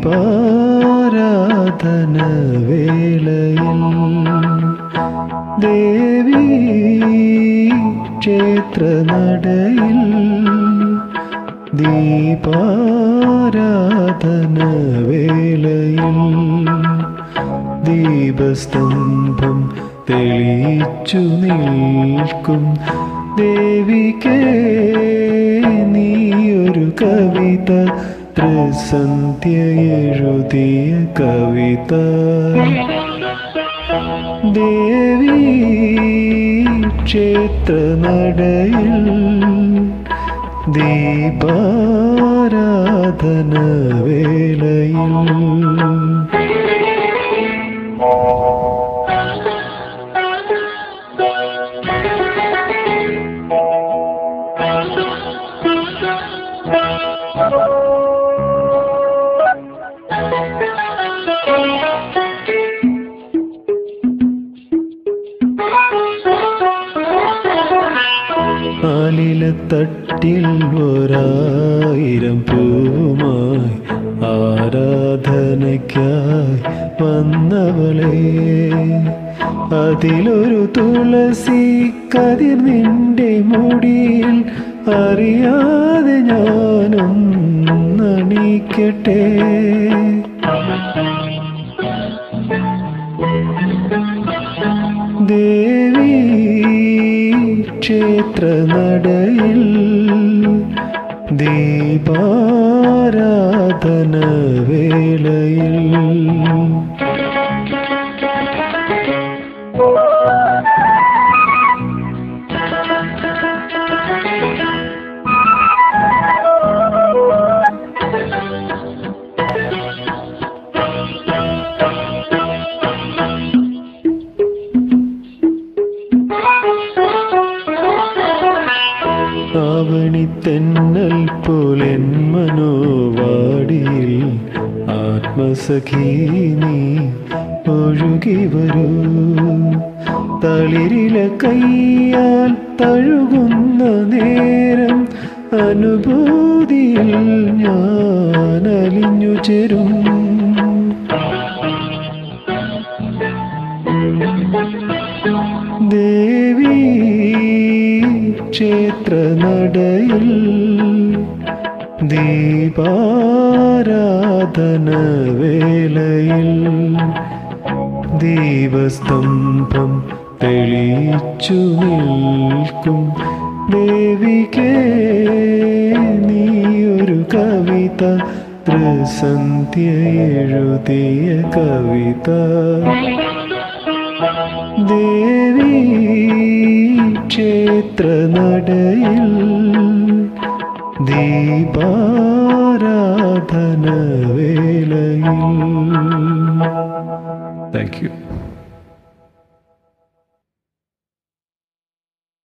വേളയിൽ ദേവി ക്ഷേത്ര നടയിൽ ദീപാരാധന വേളയിൽ ദീപസ്തംഭം തെളിയിച്ചു നിൽക്കും ദേവിക്കേ നീയൊരു കവിത ത്രിസന്ധ്യ എഴുതിയ കവിത ദേവി ക്ഷേത്ര നടയിൽ ദീപാരാധന വേളയിൽ ആലിലത്തട്ടിൽ ഒരായിരം പൂവുമായി ആരാധനയ്ക്കായി വന്നവളെ അതിലൊരു തുളസി കതിർ നിന്റെ മുടിയിൽ അറിയാതെ ഞാനൊന്നണിക്കട്ടെ ദേവി ക്ഷേത്ര നടയിൽ ദീപാരാധന വേളയിൽ ആവണിത്തെന്നൽ പോലെൻ മനോവാടിയിൽ ആത്മസഖീ നീ ഒഴുകി വരൂ തളിരില കയ്യാൽ തഴുകുന്ന നേരം അനുഭൂതിയിൽ ഞാൻ അലിഞ്ഞു ചേരും ദേവി ക്ഷേത്ര നടയിൽ ദീപാരാധന വേളയിൽ ദീപസ്തംഭം തെളിയിച്ചു നിൽക്കും ദേവിക്കേ നീയൊരു കവിത ത്രിസന്ധ്യ എഴുതിയ കവിത ദേവി ക്ഷേത്ര നടയിൽ ദീപാരാധന വേളയിൽ താങ്ക് യു